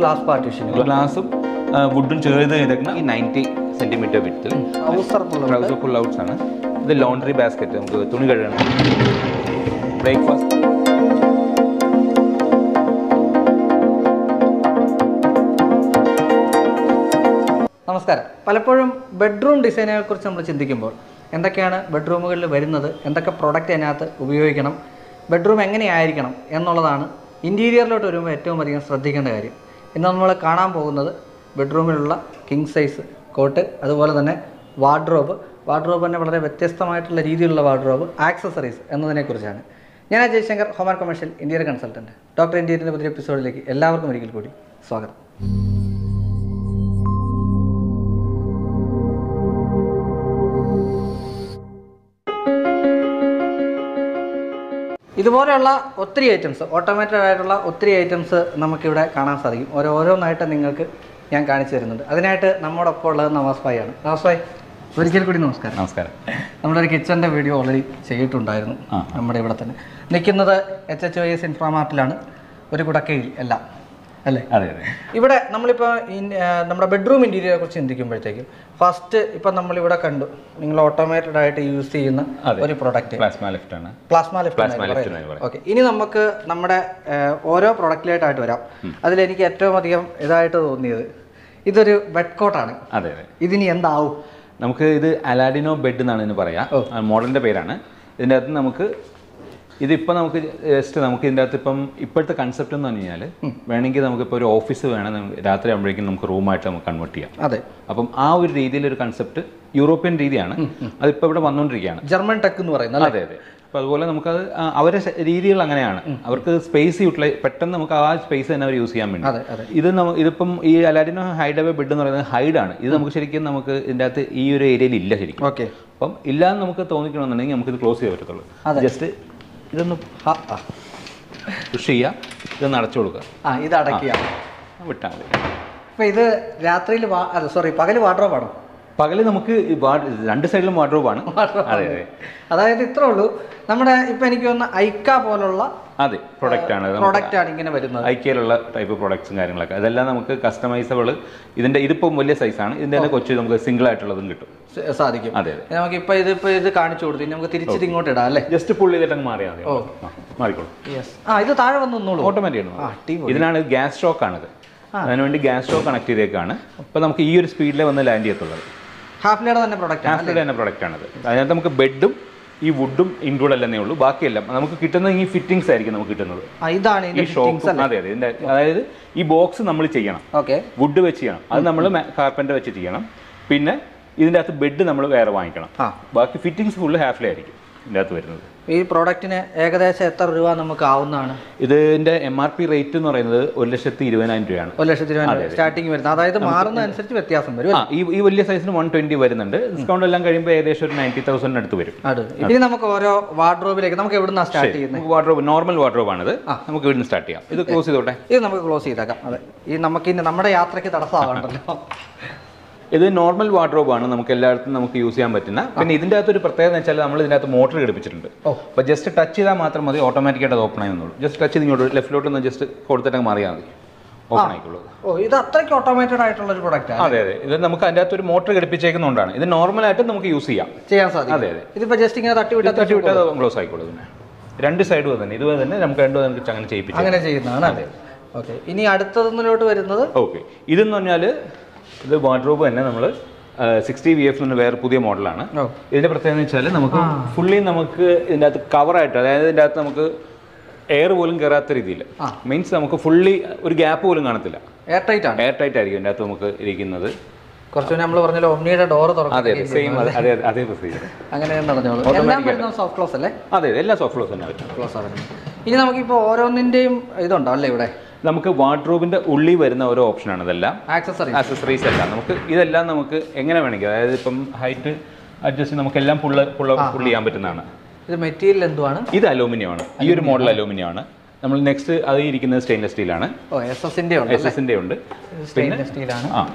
Glass partition ഗ്ലാസും വുഡും ചേർത്ത് ചെയ്തേക്കുന്ന ഈ നയൻറ്റി സെന്റിമീറ്റർ വിത്തിൽ ട്രൗസർ എന്നുള്ളത് ട്രൗസർ ഫുൾ ഔട്ട്സ് ആണ് ഇത് ലോണ്ടറി ബാസ്ക്കറ്റ് നമുക്ക് തുണി കഴുകണം ബ്രേക്ക്ഫാസ്റ്റ് നമസ്കാരം പലപ്പോഴും ബെഡ്റൂം ഡിസൈനുകളെ കുറിച്ച് നമ്മൾ ചിന്തിക്കുമ്പോൾ എന്തൊക്കെയാണ് ബെഡ്റൂമുകളിൽ വരുന്നത് എന്തൊക്കെ പ്രൊഡക്റ്റ് അതിനകത്ത് ഉപയോഗിക്കണം ബെഡ്റൂം എങ്ങനെയായിരിക്കണം എന്നുള്ളതാണ് ഇൻറ്റീരിയറിലോട്ട് വരുമ്പോൾ ഏറ്റവും അധികം ശ്രദ്ധിക്കേണ്ട കാര്യം ഇന്ന് നമ്മൾ കാണാൻ പോകുന്നത് ബെഡ്റൂമിലുള്ള കിങ് സൈസ് കോട്ട് അതുപോലെ തന്നെ വാർഡ്രോബ് വാർഡ്രോബ് തന്നെ വളരെ വ്യത്യസ്തമായിട്ടുള്ള രീതിയിലുള്ള വാർഡ്രോബ് ആക്സസറീസ് എന്നതിനെക്കുറിച്ചാണ് ഞാൻ Ajay Shankar home and commercial ഇന്ത്യയുടെ കൺസൾട്ടൻറ്റ് ഡോക്ടർ ഇന്ത്യയുടെ പുതിയ എപ്പിസോഡിലേക്ക് എല്ലാവർക്കും ഒരിക്കൽ കൂടി സ്വാഗതം ഇതുപോലെയുള്ള ഒത്തിരി ഐറ്റംസ് ഓട്ടോമേറ്റഡ് ആയിട്ടുള്ള ഒത്തിരി ഐറ്റംസ് നമുക്കിവിടെ കാണാൻ സാധിക്കും ഓരോരോന്നായിട്ട് നിങ്ങൾക്ക് ഞാൻ കാണിച്ചു തരുന്നുണ്ട് അതിനായിട്ട് നമ്മോടൊപ്പം ഉള്ളത് നവാസ് ഭായി ആണ് നവാസ് ഭായ് ഒരിക്കൽ കൂടി നമസ്കാരം നമസ്കാരം നമ്മളൊരു കിച്ചൻ്റെ വീഡിയോ ഓൾറെഡി ചെയ്തിട്ടുണ്ടായിരുന്നു ആ. നമ്മുടെ ഇവിടെ തന്നെ നിൽക്കുന്നത് എച്ച് എച്ച് വൈ എസ് ഇൻഫ്രാമാർട്ടിലാണ് ഒരു കുടക്കയിൽ എല്ലാം അല്ലേ അതെ അതെ ഇവിടെ നമ്മളിപ്പോൾ നമ്മുടെ ബെഡ്റൂം ഇൻറ്റീരിയറെ കുറിച്ച് ചിന്തിക്കുമ്പോഴത്തേക്കും ഫസ്റ്റ് ഇപ്പം നമ്മളിവിടെ കണ്ടു നിങ്ങൾ ഓട്ടോമേറ്റഡ് ആയിട്ട് യൂസ് ചെയ്യുന്ന അതെ. ഒരു പ്രൊഡക്റ്റ് പ്ലാസ്മ ലിഫ്റ്റ് ആണ് പ്ലാസ്മ ലിഫ്റ്റ് പ്ലാസ്മ ലിഫ്റ്റ് എന്ന് പറയും ഓക്കെ ഇനി നമുക്ക് നമ്മുടെ ഏഹ്, ഓരോ പ്രൊഡക്റ്റിലായിട്ടായിട്ട് വരാം അതിലെനിക്ക് ഏറ്റവും അധികം ഇതായിട്ട് തോന്നിയത് ഇതൊരു ബെഡ് കോട്ടാണ് അതെ അതെ ഇതിനി എന്താവും നമുക്ക് ഇത് അലാഡിനോ ബെഡ് എന്നാണ് ഇതിന് പറയാ മോഡലിന്റെ പേരാണ് ഇതിൻ്റെ അകത്ത് നമുക്ക് ഇതിപ്പോൾ നമുക്ക് ജസ്റ്റ് നമുക്ക് ഇതിൻ്റെ അകത്ത് ഇപ്പം ഇപ്പോഴത്തെ കൺസെപ്റ്റ് എന്ന് പറഞ്ഞു കഴിഞ്ഞാൽ വേണമെങ്കിൽ നമുക്കിപ്പോൾ ഒരു ഓഫീസ് വേണം നമുക്ക് രാത്രി ആകുമ്പോഴേക്കും നമുക്ക് റൂമായിട്ട് നമുക്ക് കൺവേർട്ട് ചെയ്യാം അതെ അപ്പം ആ ഒരു രീതിയിലൊരു കൺസെപ്റ്റ് യൂറോപ്യൻ രീതിയാണ് അതിപ്പോൾ ഇവിടെ വന്നുകൊണ്ടിരിക്കുകയാണ് ജർമ്മൻ ടെക് എന്ന് പറയുന്നത് അല്ലേ അതെ അതെ അപ്പോൾ അതുപോലെ നമുക്കത് ആ, അവരെ ശ- രീതികൾ അങ്ങനെയാണ് അവർക്ക് സ്പേസ് യൂട്ടിലൈസ് പെട്ടെന്ന് നമുക്ക് ആ സ്പേസ് തന്നെ അവർ യൂസ് ചെയ്യാൻ വേണ്ടി അതെ അതെ ഇത് നമ്മ ഇതിപ്പം ഈ അലാഡിനോ ഹൈഡ് അവേ ബെഡ് എന്ന് പറയുന്നത് ഹൈഡാണ് ഇത് നമുക്ക് ശരിക്കും നമുക്ക് ഇതിൻ്റെ അകത്ത് ഈ ഒരു ഏരിയയിൽ ഇല്ല ശരിക്കും ഓക്കെ അപ്പം ഇല്ലാന്ന് നമുക്ക് തോന്നിക്കണമെന്നുണ്ടെങ്കിൽ നമുക്ക് ഇത് ക്ലോസ് ചെയ്യാൻ പറ്റത്തുള്ളൂ അതെ. ജസ്റ്റ് ഇതൊന്ന് പുഷ് ചെയ്യുക ഇതൊന്ന് അടച്ചു കൊടുക്കുക ആ ഇത് അടയ്ക്കുക വിട്ടാൽ മതി അപ്പൊ ഇത് രാത്രിയിൽ അല്ല സോറി പകല് വാർഡ്രോബാണോ പകല് നമുക്ക് ഈ വാ- രണ്ട് സൈഡിലും വാർഡ്രോബാണ് അതെ അതെ അതായത് ഇത്രേ ഉള്ളൂ നമ്മുടെ ഇപ്പൊ എനിക്ക് തോന്നുന്ന ഐക്ക പോലുള്ള അതെ പ്രൊഡക്റ്റ് ആണ് അത് പ്രോഡക്റ്റ് ആണ് ഇങ്ങനെ വരുന്നത് ഐക്യയിലുള്ള ടൈപ്പ് പ്രോഡക്ട്സും കാര്യങ്ങളൊക്കെ അതെല്ലാം നമുക്ക് കസ്റ്റമൈസബിൾ ഇതിന്റെ ഇതിപ്പം വലിയ സൈസാണ് ഇതിന്റെ തന്നെ കൊച്ചു നമുക്ക് സിംഗിൾ ആയിട്ടുള്ളതും കിട്ടും സ- സാധിക്കും അതെ അതെ നമുക്ക് ഇപ്പൊ ഇത് ഇപ്പൊ ഇത് കാണിച്ചു കൊടുത്തു ഇനി നമുക്ക് തിരിച്ചിട്ട് ഇങ്ങോട്ട് ഇടാം അല്ലേ ജസ്റ്റ് പുള്ളി ചെയ്തിട്ട് മാറിയാൽ മതി ആ, മാറിക്കോളൂ യെസ് ആ ഇത് താഴെ വന്ന് നിന്നോളൂ ഓട്ടോമാറ്റിക് ആ അടിപൊളി ഇതിനാണ് ഗ്യാസ് സ്റ്റോക്ക് ആണിത് അതിനുവേണ്ടി ഗ്യാസ് സ്റ്റോക്ക് കണക്ട് ചെയ്തേക്കാണ് അപ്പോൾ നമുക്ക് ഈ ഒരു സ്പീഡിലേ വന്ന് ലാൻഡ് ചെയ്യത്തുള്ളത് ഹാഫ്ലിയുടെ തന്നെ പ്രൊഡക്റ്റ് ആണ് ആഫ്റ്റർ തന്നെ പ്രൊഡക്റ്റ് ആണത് അതിനകത്ത് നമുക്ക് ബെഡും ഈ വുഡും ഇൻക്ലൂഡ് അല്ലെന്നേ ഉള്ളൂ ബാക്കിയെല്ലാം നമുക്ക് കിട്ടുന്നത് ഈ ഫിറ്റിംഗ്സ് ആയിരിക്കും നമുക്ക് കിട്ടുന്നത് ആ ഇതാണ് ഈ ഇതിന്റെ ഷോപ്പ് അതെ അതെ ഇതിന്റെ അതായത് ഈ ബോക്സ് നമ്മൾ ചെയ്യണം ഓക്കെ വുഡ് വെച്ച് ചെയ്യണം അത് നമ്മൾ കാർപ്പൻ്റർ വെച്ച് ചെയ്യണം പിന്നെ ഇതിൻ്റെ അകത്ത് ബെഡ് നമ്മൾ വേറെ വാങ്ങിക്കണം ആ ബാക്കി ഫിറ്റിംഗ്സ് ഫുള്ള് ഹാഫ്ലേ ആയിരിക്കും ഇതിൻ്റെ അകത്ത് വരുന്നത് ഈ പ്രോഡക്റ്റിന് ഏകദേശം എത്ര രൂപ നമുക്ക് ആവുന്നതാണ് ഇതിന്റെ എം ആർ പി റേറ്റ് എന്ന് പറയുന്നത് ഒരു ലക്ഷത്തി ഇരുപതിനായിരം രൂപയാണ് ഒരു ലക്ഷത്തി രൂപ സ്റ്റാർട്ടിങ് വരുന്നത് അതായത് മാറുന്ന അനുസരിച്ച് വ്യത്യാസം വരും ആ ഈ ഈ വലിയ സൈസിന് വൺ ട്വന്റി വരുന്നുണ്ട് ഡിസ്കൗണ്ട് എല്ലാം കഴിയുമ്പോൾ ഏകദേശം ഒരു നയൻറ്റി തൗസൻഡിന് അടുത്ത് വരും അത് ഇനി നമുക്ക് ഓരോ വാർഡ്രോബിലേക്ക് നമുക്ക് എവിടുന്നാ സ്റ്റാർട്ട് ചെയ്യുന്നത് നമുക്ക് വാർഡ്രോബ് നോർമൽ വാർഡ്രോബ് ആണിത് നമുക്ക് ഇവിടുന്ന് സ്റ്റാർട്ട് ചെയ്യാം ഇത് ക്ലോസ് ചെയ്തോട്ടെ ഇത് നമുക്ക് ക്ലോസ് ചെയ്തേക്കാം അതെ ഈ നമുക്ക് ഇനി നമ്മുടെ യാത്രയ്ക്ക് തടസ്സമാകണ്ടല്ലോ ഇത് നോർമൽ വാർഡ്രോബ് ആണ് നമുക്ക് എല്ലായിടത്തും നമുക്ക് യൂസ് ചെയ്യാൻ പറ്റുന്ന പിന്നെ ഇതിൻ്റെ അകത്ത് ഒരു പ്രത്യേകത എന്ന് വെച്ചാൽ നമ്മൾ ഇതിനകത്ത് മോട്ടർ ഘടിപ്പിച്ചിട്ടുണ്ട് ഓ. അപ്പോൾ ജസ്റ്റ് ടച്ച് ചെയ്താൽ മാത്രം മതി ഓട്ടോമാറ്റിക്കായിട്ട് അത് ഓപ്പൺ ആയി വന്നോളൂ ജസ്റ്റ് ടച്ച് ചെയ്ത് ഇങ്ങോട്ട് ലെഫ്റ്റിലോട്ട് ഒന്ന് ജസ്റ്റ് കൊടുത്തിട്ട് അങ്ങ് മാറിയാൽ മതി ഓപ്പൺ ആയിക്കോളൂ ഓ ഇത് അത്രയ്ക്ക് ഓട്ടോമേറ്റഡ് ആയിട്ടുള്ള ഒരു പ്രൊഡക്റ്റാണ് അതെ അതെ ഇത് നമുക്ക് അതിൻ്റെ അകത്ത് ഒരു മോട്ടർ ഘടിപ്പിച്ചേക്കുന്നതുകൊണ്ടാണ് ഇത് നോർമലായിട്ട് നമുക്ക് യൂസ് ചെയ്യാം ചെയ്യാൻ സാധിക്കും അതെ അതെ ഇതിപ്പോ ജസ്റ്റ് ഇങ്ങനെ തട്ടി വിട്ടാൽ തട്ടി വിട്ടാൽ ക്ലോസ് ആയിക്കോളൂ ഇതിനെ രണ്ട് സൈഡും തന്നെ ഇതുപോലെ തന്നെ നമുക്ക് രണ്ടും നമുക്ക് അങ്ങനെ ചെയ്യിപ്പിച്ചു അങ്ങനെ ചെയ്യുന്നതാണ് അതെ ഓക്കെ ഇനി അടുത്തതിലോട്ട് വരുന്നത് ഓക്കെ ഇതെന്ന് പറഞ്ഞാൽ ഇത് വാർഡ്രോബ് തന്നെ നമ്മൾ സിക്സ്റ്റി വി എഫ് എന്ന് വേറെ പുതിയ മോഡലാണ് ഓ ഇതിന്റെ പ്രത്യേകത എന്ന് വെച്ചാൽ നമുക്ക് ഫുള്ളി നമുക്ക് ഇതിൻ്റെ അകത്ത് കവറായിട്ട് അതായത് ഇതിൻ്റെ അകത്ത് നമുക്ക് എയർ പോലും കയറാത്ത രീതിയിൽ ആ. മീൻസ് നമുക്ക് ഫുള്ളി ഒരു ഗ്യാപ്പ് പോലും കാണത്തില്ല എയർ ടൈറ്റ് ആണ് എയർ ടൈറ്റ് ആയിരിക്കും ഇതിൻ്റെ അകത്ത് നമുക്ക് ഇരിക്കുന്നത് കുറച്ച് നമ്മൾ പറഞ്ഞല്ലോ ഒമ്നിയുടെ ഡോർ അതെ തുറക്കും അതെ സെയിം അതെ അതെ അതേ പ്രൊസീജിയർ അങ്ങനെ നടന്നോളൂ എല്ലാം വരുന്നത് സോഫ്റ്റ് ക്ലോസ് അല്ലേ അതെ അതെ എല്ലാ സോഫ്റ്റ് ക്ലോസ് തന്നെ വരും ക്ലോസ് ആണ് ഇനി നമുക്കിപ്പോൾ ഓരോന്നിൻ്റെയും ഇതുണ്ടോ അല്ലേ ഇവിടെ നമുക്ക് വാർഡ്രോബിന്റെ ഉള്ളിൽ വരുന്ന ഓരോ ഓപ്ഷനാണ് ഇതെല്ലാം ആക്സസറി ആക്സസറീസ് എല്ലാം നമുക്ക് ഇതെല്ലാം നമുക്ക് എങ്ങനെ വേണമെങ്കിൽ അതായത് ഇപ്പം ഹൈറ്റ് അഡ്ജസ്റ്റ് നമുക്ക് എല്ലാം പുള്ള പുള്ള പുള്ളി ചെയ്യാൻ പറ്റുന്നതാണ് ഇത് മെറ്റീരിയൽ എന്തുവാണ് ഇത് അലൂമിനിയം ആണ് ഈ ഒരു മോഡൽ അലൂമിനിയം ആണ് നമ്മൾ നെക്സ്റ്റ് അത് ഇരിക്കുന്നത് സ്റ്റെയിൻലെസ് സ്റ്റീലാണ് ഓ എസ് എസിൻ്റെ ഉണ്ട് എസ് എസിന്റെ ഉണ്ട് സ്റ്റെയിൻലെസ് സ്റ്റീലാണ് ആ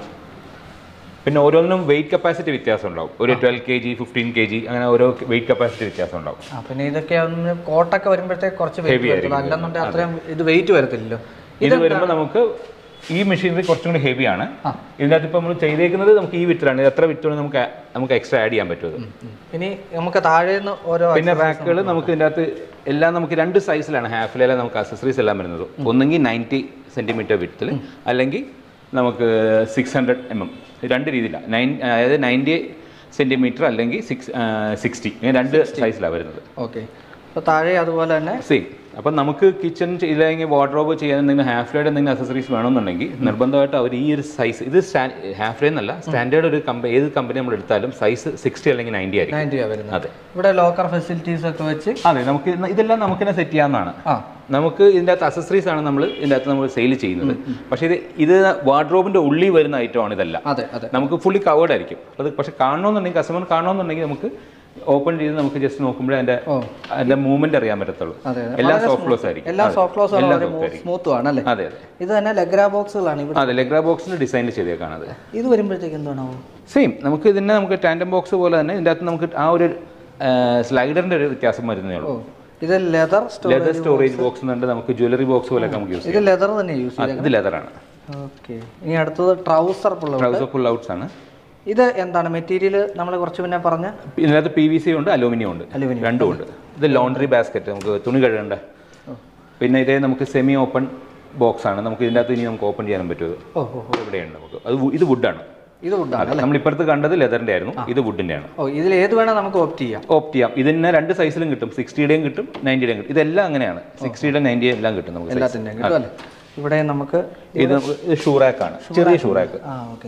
പിന്നെ ഓരോന്നിനും വെയിറ്റ് കപ്പാസിറ്റി വ്യത്യാസം ഉണ്ടാവും ഒരു twelve K G fifteen K G അങ്ങനെ ഓരോ വെയിറ്റ് കപ്പാസിറ്റി വ്യത്യാസം ഉണ്ടാവും ആ പിന്നെ ഇതൊക്കെ ഒന്ന് കോട്ടൊക്കെ വരുമ്പോഴത്തേക്ക് കുറച്ച് വെയിറ്റ് Heavy വരത്തുള്ളൂ അല്ലെന്നുണ്ടെങ്കിൽ അത്രയും ഇത് വെയിറ്റ് വരത്തില്ലല്ലോ ഇത് വരുമ്പോൾ നമുക്ക് ഈ മെഷീനറി കുറച്ചും കൂടി ഹെവിയാണ് ഇതിനകത്ത് ഇപ്പോൾ നമ്മൾ ചെയ്തേക്കുന്നത് നമുക്ക് ഈ വിറ്റാണ് ഇത് എത്ര വിറ്റാണ് നമുക്ക് നമുക്ക് എക്സ്ട്രാ ആഡ് ചെയ്യാൻ പറ്റും ഇനി നമുക്ക് താഴെ നിന്ന് ഓരോ പിന്നെ റാക്കുകൾ നമുക്ക് ഇതിൻ്റെ അകത്ത് എല്ലാം നമുക്ക് രണ്ട് സൈസിലാണ് ഹാഫിലെ നമുക്ക് അക്സസറീസ് എല്ലാം വരുന്നത് ഒന്നെങ്കിൽ നയൻറ്റി സെൻറ്റിമീറ്റർ വിത്തിൽ അല്ലെങ്കിൽ നമുക്ക് സിക്സ് ഹൺഡ്രഡ് എം എം രണ്ട് രീതിയിലാണ് നയൻ അതായത് നയൻറ്റി സെൻറ്റിമീറ്റർ അല്ലെങ്കിൽ സിക്സ് സിക്സ്റ്റി ഇങ്ങനെ രണ്ട് സൈസിലാണ് വരുന്നത് ഓക്കെ അപ്പോൾ താഴെ അതുപോലെ തന്നെ സെയിം അപ്പം നമുക്ക് കിച്ചൺ ഇല്ലെങ്കിൽ വാർഡ്രോബ് ചെയ്യാൻ എന്തെങ്കിലും ഹാഫ് ലൈഡ് എന്തെങ്കിലും അക്സസറീസ് വേണമെന്നുണ്ടെങ്കിൽ നിർബന്ധമായിട്ട് അവർ ഈ ഒരു സൈസ് ഇത് ഹാഫ് ലൈഡ് എന്നല്ല സ്റ്റാൻഡേർഡ് ഒരു കമ്പനി ഏത് കമ്പനി നമ്മൾ എടുത്താലും സൈസ് സിക്സ്റ്റി അല്ലെങ്കിൽ നയൻറ്റി ആയിരിക്കും നയൻറ്റി വരുന്നത് അതെ ഇവിടെ ലോക്കർ ഫെസിലിറ്റീസ് ഒക്കെ വെച്ച് അതെ നമുക്ക് ഇന്ന് ഇതെല്ലാം നമുക്ക് തന്നെ സെറ്റ് ചെയ്യാവുന്നതാണ് ആ നമുക്ക് ഇതിൻ്റെ അകത്ത് അക്സസറീസ് ആണ് നമ്മൾ ഇതിൻ്റെ അകത്ത് നമ്മൾ സെയിൽ ചെയ്യുന്നത് പക്ഷേ ഇത് ഇത് വാർഡ്രോബിൻ്റെ ഉള്ളിൽ വരുന്ന ഐറ്റമാണ് ഇതെല്ലാം അതെ അതെ നമുക്ക് ഫുള്ളി കവേർഡ് ആയിരിക്കും അത് പക്ഷെ കാണണമെന്നുണ്ടെങ്കിൽ കസ്റ്റമർ കാണണമെന്നുണ്ടെങ്കിൽ നമുക്ക് ഓപ്പൺ ചെയ്ത് നമുക്ക് ജസ്റ്റ് നോക്കുമ്പോഴേ അതിൻ്റെ ഓ അതിൻ്റെ മൂവ്മെന്റ് അറിയാൻ പറ്റത്തുള്ളൂ അതെ അതെ എല്ലാ സോഫ്റ്റ് ക്ലോസ് ആയിരിക്കും എല്ലാ സോഫ്റ്റ് ക്ലോസ് എല്ലാം വളരെ soft ആയിരിക്കും. സ്മൂത്തും ആണ് അല്ലേ അതെ അതെ ഇത് തന്നെ ലഗ്ര ബോക്സുകളാണ് ഇവിടെ അതെ ലെഗ്ര ബോക്സിന്റെ ഡിസൈൻ ചെയ്തേക്കാണത് ഇത് വരുമ്പോഴത്തേക്ക് എന്താണോ സെയിം നമുക്ക് ഇതിനെ നമുക്ക് ടാൻഡം ബോക്സ് പോലെ തന്നെ ഇതിൻ്റെ അകത്ത് നമുക്ക് ആ ഒരു സ്ലൈഡറിന്റെ ഒരു വ്യത്യാസം വരുന്നേ ഉള്ളൂ ഓ ഇത് ലെതർ ലെതർ സ്റ്റോറേജ് ബോക്സ് എന്നുണ്ട് നമുക്ക് ജ്വല്ലറി ബോക്സ് പോലെയൊക്കെ നമുക്ക് യൂസ് ഇത് ലെതർ തന്നെ യൂസ് ചെയ്യാം ഇത് ലെതറാണ് ഓക്കെ ഇനി അടുത്തത് ട്രൗസർ പുള്ള ട്രൗസർ ഫുൾ ഔട്ട്സ് ആണ് ഇത് എന്താണ് മെറ്റീരിയൽ നമ്മൾ കുറച്ച് മുന്നേ പറഞ്ഞ ഇതിനകത്ത് പി വി സി ഉണ്ട് അലൂമിനിയം ഉണ്ട് അലുമിനിയം രണ്ടും ഉണ്ട് ഇത് ലോണ്ടറി ബാസ്ക്കറ്റ് നമുക്ക് തുണി കഴുകണ്ട പിന്നെ ഇതേ നമുക്ക് സെമി ഓപ്പൺ ബോക്സ് ആണ് നമുക്ക് ഇതിൻ്റെ അകത്ത് ഇനി നമുക്ക് ഓപ്പൺ ചെയ്യാനും പറ്റുമത് ഓ ഓ ഓ. ഇവിടെയുണ്ട് നമുക്ക് അത് വു- ഇത് വുഡാണ് ഇത് വുഡാണ് നമ്മൾ ഇപ്പുറത്ത് കണ്ടത് ലെതറിന്റെ ആയിരുന്നു ഇത് വുഡിന്റെ ആണ് ഓ ഇതിൽ ഏത് വേണേൽ നമുക്ക് ഓപ്റ്റ് ചെയ്യാം ഓപ്റ്റ് ചെയ്യാം ഇതിന് രണ്ട് സൈസിലും കിട്ടും സിക്സ്റ്റിയുടെയും കിട്ടും നയൻറ്റിയുടെയും കിട്ടും ഇതെല്ലാം അങ്ങനെയാണ് സിക്സ്റ്റിയുടെ നയൻറ്റിയും എല്ലാം കിട്ടും നമുക്ക് size. എല്ലാത്തിൻ്റെയും കിട്ടും അല്ലേ ഇവിടെ നമുക്ക് ഇത് നമുക്ക് ഇത് ഷൂറാക്കാണ് ചെറിയ ഷൂറാക്ക് ആ ഓക്കെ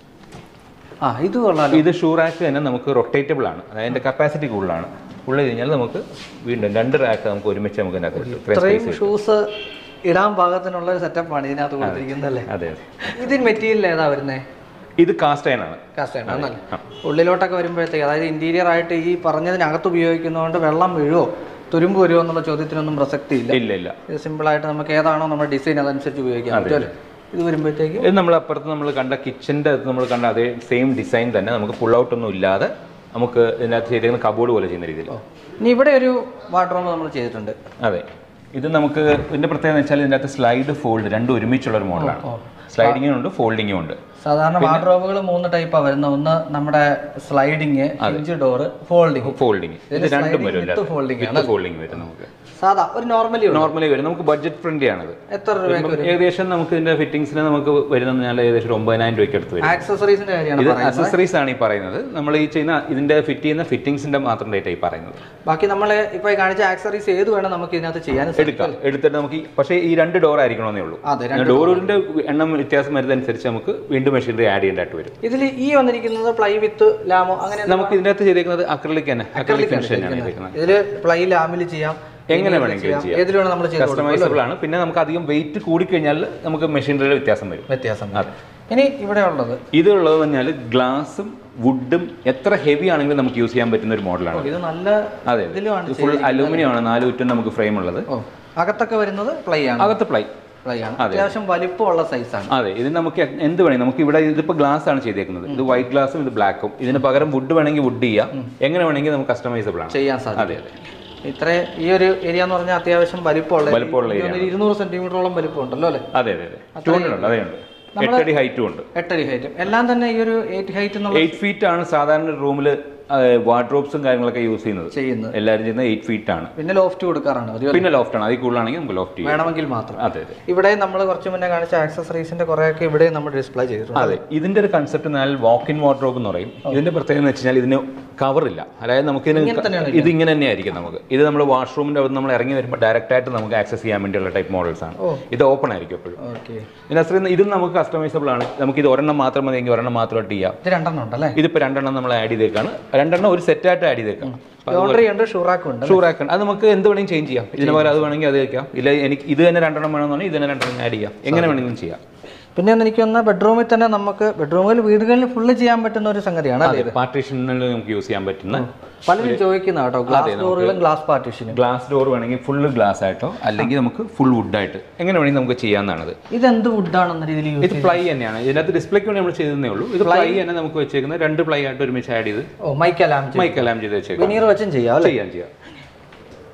ആ ഇത് കൊള്ളാലോ ഇത് ഷൂറാക്ക് തന്നെ നമുക്ക് റൊട്ടേറ്റബിൾ ആണ് അതായത് അതിന്റെ കപ്പാസിറ്റി കൂടുതലാണ് ഉള്ളത് കഴിഞ്ഞാൽ നമുക്ക് വീണ്ടും രണ്ട് റാക്ക് നമുക്ക് ഒരുമിച്ച് നമുക്ക് ഇതിനകത്ത് കിട്ടും. ഇത്രയും ഇത്രയും space ഷൂസ് ഇടാൻ പാകത്തിനുള്ള ഒരു സെറ്റപ്പാണ് ഇതിനകത്ത് കൊടുത്തിരിക്കുന്നത് അല്ലേ അതെ അതെ ഇതിന് മെറ്റീരിയൽ ഏതാ വരുന്നേ ഇത് കാസ്റ്റ് അയൺ ആണ് കാസ്റ്റ് ആണല്ലേ ഉള്ളിലോട്ടൊക്കെ വരുമ്പോഴത്തേക്ക് അതായത് ഇന്റീരിയർ ആയിട്ട് ഈ പറഞ്ഞതിനകത്ത് ഉപയോഗിക്കുന്നതുകൊണ്ട് വെള്ളം വീഴുവോ തുരുമ്പ് വരുമോ എന്നുള്ള ചോദ്യത്തിനൊന്നും പ്രസക്തിയില്ല ഇല്ല ഇല്ല ഇത് സിമ്പിളായിട്ട് നമുക്ക് ഏതാണോ നമ്മുടെ ഡിസൈൻ അതനുസരിച്ച് ഉപയോഗിക്കാൻ പറ്റും അല്ലേ ഇത് വരുമ്പോഴത്തേക്ക് ഇത് നമ്മൾ അപ്പുറത്ത് നമ്മൾ കണ്ട കിച്ചൻ്റെ അകത്ത് നമ്മൾ കണ്ട അതേ സെയിം ഡിസൈൻ തന്നെ നമുക്ക് പുൾ ഔട്ട് ഒന്നും ഇല്ലാതെ നമുക്ക് ഇതിനകത്ത് ചെയ്തിരിക്കുന്ന കബോർഡ് പോലെ ചെയ്യുന്ന രീതിയിൽ ഇനി ഇവിടെ ഒരു വാർഡ്രോബ് നമ്മൾ ചെയ്തിട്ടുണ്ട് അതെ ഇത് നമുക്ക് ഇതിന്റെ പ്രത്യേകത എന്ന് വെച്ചാൽ ഇതിൻ്റെ അകത്ത് സ്ലൈഡ് ഫോൾഡ് രണ്ടും ഒരുമിച്ചുള്ള ഒരു മോഡലാണ് സ്ലൈഡിങ്ങും ഉണ്ട് ഫോൾഡിങ്ങും ഉണ്ട് സാധാരണ വാർഡ്രോബുകൾ മൂന്ന് ടൈപ്പാണ് വരുന്നത് ഒന്ന് നമ്മുടെ sliding hinge door folding folding ഇത് രണ്ടും വരും വിത്ത് ഫോൾഡിങ് ആണ് ഫോൾഡിങ് വരും നമുക്ക് സാധാ ഒരു നോർമലി നോർമലി വരും നമുക്ക് ബഡ്ജറ്റ് ഫ്രണ്ട്ലി ആണത് എത്ര രൂപ ഇപ്പം ഏകദേശം നമുക്ക് ഇതിന്റെ ഫിറ്റിംഗ്സിന് നമുക്ക് വരുന്നത് ഞാൻ ഏകദേശം ഒരു ഒമ്പതിനായിരം രൂപയ്ക്ക് അടുത്ത് വരും ആക്സസറീസിന്റെ കാര്യമാണ് ഇത് പറയുന്നത് അക്സസറീസ് ആണ് ഈ പറയുന്നത് നമ്മൾ ഈ ചെയ്യുന്ന ഇതിന്റെ ഫിറ്റ് ചെയ്യുന്ന ഫിറ്റിംഗ്സിന്റെ മാത്രം ഡേറ്റ് ഈ പറയുന്നത് ബാക്കി നമ്മൾ ഇപ്പൊ ഈ കാണിച്ച ആക്സറീസ് ഏത് വേണം നമുക്ക് ഇതിനകത്ത് ചെയ്യാനും സാധിക്കും. എടുക്കാം എടുത്തിട്ട് നമുക്ക് ഈ- പക്ഷേ ഈ രണ്ട് ഡോർ ആയിരിക്കണമെന്നേ ഉള്ളൂ അതെ ഡോറിന്റെ എണ്ണം വ്യത്യാസം വരുന്നതനുസരിച്ച് നമുക്ക് വീണ്ടും മെഷീനറി ആഡ് ചെയ്യേണ്ടതായിട്ട് വരും ഇതിൽ ഈ വന്നിരിക്കുന്നത് പ്ലൈ വിത്ത് ലാമോ അങ്ങനെ നമുക്ക് ഇതിനകത്ത് ചെയ്തേക്കുന്നത് അക്രലിക് തന്നെ അക്രലിക് ഫിനിഷ് തന്നെയാണ് ചെയ്തേക്കുന്നത് ഇതിൽ പ്ലൈ ലാമിൽ ചെയ്യാം എങ്ങനെ വേണമെങ്കിലും ചെയ്യാം ഏതിൽ വേണം നമ്മൾ ചെയ്ത് കൊടുക്കാം കസ്റ്റമൈസബിൾ ആണ് പിന്നെ നമുക്ക് അധികം വെയിറ്റ് കൂടിക്കഴിഞ്ഞാൽ നമുക്ക് മെഷീനറിയുടെ വ്യത്യാസം വരും വ്യത്യാസം ഇനി ഇവിടെ ഉള്ളത് ഇതുള്ളത് പറഞ്ഞാൽ ഗ്ലാസും വുഡും എത്ര ഹെവി ആണെങ്കിലും നമുക്ക് യൂസ് ചെയ്യാൻ പറ്റുന്ന ഒരു മോഡലാണ് ഇത് നല്ല അതെ ഇതിലുമാണ് ഫുൾ അലൂമിനിയം ആണ് നാല് ചുറ്റും നമുക്ക് ഫ്രെയിം ഉള്ളത് ഓ അകത്തൊക്കെ വരുന്നത് പ്ലൈ ആണ് അകത്ത് പ്ലൈ പ്ലൈ ആണ് അത്യാവശ്യം വലിപ്പമുള്ള സൈസാണ് അതെ ഇത് നമുക്ക് എന്ത് വേണമെങ്കിൽ നമുക്ക് ഇവിടെ ഇതിപ്പോൾ ഗ്ലാസ് ആണ് ചെയ്തേക്കുന്നത് ഇത് വൈറ്റ് ഗ്ലാസും ഇത് ബ്ലാക്കും ഇതിന് പകരം വുഡ് വേണമെങ്കിൽ വുഡ് ചെയ്യാം എങ്ങനെ വേണമെങ്കിൽ നമുക്ക് കസ്റ്റമൈസബിൾ ആണ് ചെയ്യാൻ അതെ സാധിക്കും അതെ ഇത്ര ഈ ഒരു ഏരിയ എന്ന് പറഞ്ഞാൽ അത്യാവശ്യം വലിപ്പമുള്ള വലിപ്പമുള്ള എനിക്ക് തോന്നുന്നു ഒരു ഇരുന്നൂറ് സെന്റിമീറ്ററോളം വലിപ്പം ഉണ്ടല്ലോ അല്ലേ അതെ അതെ അതെ ടൂ ഹൺഡ്രഡ് ഉണ്ട് അതേ ഉണ്ട് എട്ടടി ഹൈറ്റും ഉണ്ട് എട്ടടി ഹൈറ്റും എല്ലാം തന്നെ ഈ ഒരു എയ്റ്റ് ഹൈറ്റ് എന്നുള്ള എയ്റ്റ് ഫീറ്റ് ആണ് സാധാരണ റൂമിൽ വാർഡ്രോബ്സും കാര്യങ്ങളൊക്കെ യൂസ് ചെയ്യുന്നത് ചെയ്യുന്നത് എല്ലാവരും ചെയ്യുന്നത് എയ്റ്റ് ഫീറ്റ് ആണ് പിന്നെ ലോഫ്റ്റ് കൊടുക്കാറാണ് പതിവ് പിന്നെ ലോഫ്റ്റ് ആണ് അതിൽ കൂടുതലാണെങ്കിൽ നമുക്ക് ലോഫ്റ്റ് ചെയ്യാം വേണമെങ്കിൽ മാത്രം അതെ അതെ ഇവിടെ നമ്മൾ കുറച്ച് മുന്നേ കാണിച്ച ആക്സസറീസിന്റെ കുറെയൊക്കെ ഇവിടെ നമ്മൾ ഡിസ്പ്ലേ ചെയ്തിട്ടുണ്ട് അതെ ഇതിന്റെ ഒരു കൺസെപ്റ്റ് എന്നാൽ വാക്ക് ഇൻ വാർഡ്രോബ് എന്ന് പറയും ഇതിന്റെ പ്രത്യേകത എന്ന് വെച്ചാൽ ഇതിന് കവറില്ല അതായത് നമുക്ക് ഇതിന് ഇത് ഇങ്ങനെ തന്നെ ആയിരിക്കും നമുക്ക് ഇത് നമ്മൾ വാഷ്റൂമിന്റെ അവിടെ നമ്മൾ ഇറങ്ങി വരുമ്പോൾ ഡയറക്റ്റ് ആയിട്ട് നമുക്ക് ആക്സസ് ചെയ്യാൻ വേണ്ടിയുള്ള ടൈപ്പ് മോഡൽസ് ആണ് ഇത് ഓപ്പൺ ആയിരിക്കും എപ്പോഴും ഓക്കെ ഇതിനകത്ത് ഇതും നമുക്ക് കസ്റ്റമൈസബിൾ ആണ് നമുക്ക് ഇത് ഒരെണ്ണം മാത്രം മതിയെങ്കിൽ ഒരെണ്ണം മാത്രമായിട്ട് ചെയ്യാം ഇത് രണ്ടെണ്ണം ഉണ്ടല്ലേ ഇതിപ്പോൾ രണ്ടെണ്ണം നമ്മൾ ആഡ് ചെയ്തേക്കാണ് രണ്ടെണ്ണം ഒരു സെറ്റായിട്ട് ആഡ് ചെയ്തേക്കാം ലോണ്ടറി ഉണ്ട് ഷൂറാക്കും ഉണ്ട് ഷൂർ ആക്കണം അത് നമുക്ക് എന്ത് വേണമെങ്കിലും ചേഞ്ച് ചെയ്യാം ഇതിന് പകരം അത് വേണമെങ്കിൽ അത് വെക്കാം ഇല്ല എനിക്ക് ഇത് തന്നെ രണ്ടെണ്ണം വേണമെന്നുണ്ടെങ്കിൽ ഇത് തന്നെ രണ്ടെണ്ണം ആഡ് ചെയ്യാം എങ്ങനെ വേണമെങ്കിലും ചെയ്യാം പിന്നെ ഒന്ന് എനിക്ക് തോന്നുന്ന ബെഡ്റൂമിൽ തന്നെ നമുക്ക് ബെഡ്റൂമിൽ വീടുകളിൽ ഫുള്ള് ചെയ്യാൻ പറ്റുന്ന ഒരു സംഗതിയാണ് അല്ലേ അതെ പാർട്ടീഷനിൽ നമുക്ക് യൂസ് ചെയ്യാൻ പറ്റുന്ന പലരും ചോദിക്കുന്ന കേട്ടോ ഗ്ലാസ് ഡോറുകളും ഗ്ലാസ് പാർട്ടീഷനും ഗ്ലാസ് ഡോർ വേണമെങ്കിൽ ഫുള്ള് ഗ്ലാസ് ആയിട്ടോ അല്ലെങ്കിൽ നമുക്ക് ഫുൾ വുഡ് ആയിട്ട് എങ്ങനെ വേണമെങ്കിൽ നമുക്ക് ചെയ്യാവുന്നതാണ് ഇതെന്ത് വുഡാണെന്ന രീതിയിൽ യൂസ് ഇത് പ്ലൈ തന്നെയാണ് ഇതിനകത്ത് ഡിസ്പ്ലേക്ക് വേണ്ടി നമ്മൾ ചെയ്തതേ ഉള്ളൂ ഇത് പ്ലൈ തന്നെ നമുക്ക് വെച്ചേക്കുന്നത് രണ്ട് പ്ലൈ ആയിട്ട് ഒരുമിച്ച് ആഡ് ചെയ്ത് ഓ മൈക്ക് അലാം മൈക്ക് എല്ലാം ചെയ്ത് വെച്ചേക്കാം വിനീർ വെച്ചും ചെയ്യാം അല്ലേ ചെയ്യാൻ ചെയ്യാം